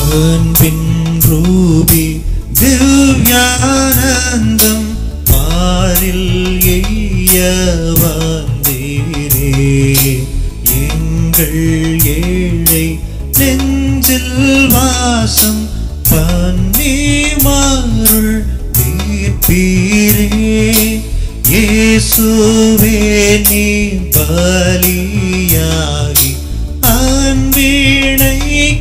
அன்பின் ரூபி திவ்யானந்தம் பாரில் எய்ய வந்தீரே எங்கள் ஏழை நெஞ்சில் வாசம் பண்ணி மருள் தீர்ப்பீரே இயேசுவே நீ பலியாகி அன்பினை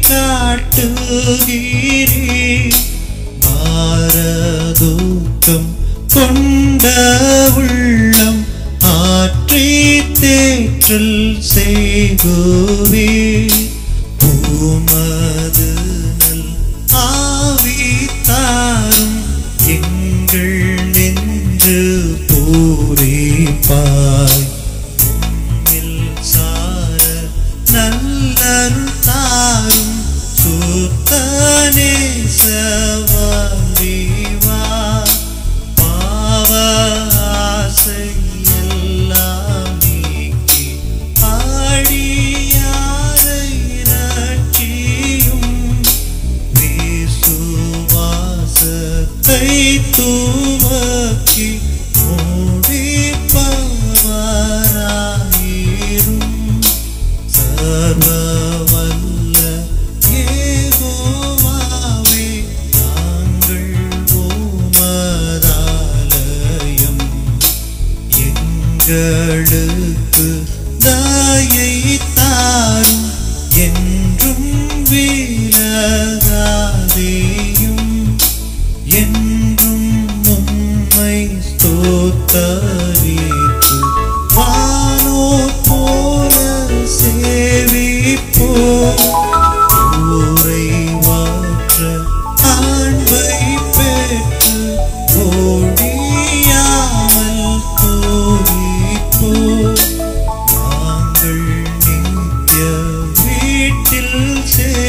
காட்டுகிறீ பாரதூக்கம் கொண்ட உள்ளம் ஆற்றி தேற்றல் செய்குவே பூமது நல் ஆவி தாரும் எங்கள் நெஞ்சு பூரிப்பாய் உம்மில் சார நல்லருள் தாரும் சுத்தனே சவாரிவா பாவ ஆசை எல்லாம் நீக்கி ஆடியாரை ரட்சியும் விசுவாசத்தை துவக்கி முடிப்பவராயிரும் சர்வவல்ல யெகோவாவே, நாங்கள் உமதாலயம். எங்களுக்கு தயை தாரும் என்றும் விலகாதேயும் என்றும் உம்மை ஸ்தோத்தரித்து வானோ போல சேவிப்போ ஊரை வாற்ற அன்பை பெற்று ஓடியாமல் தூரிப்போ நாங்கள் நித்திய வீட்டில் சே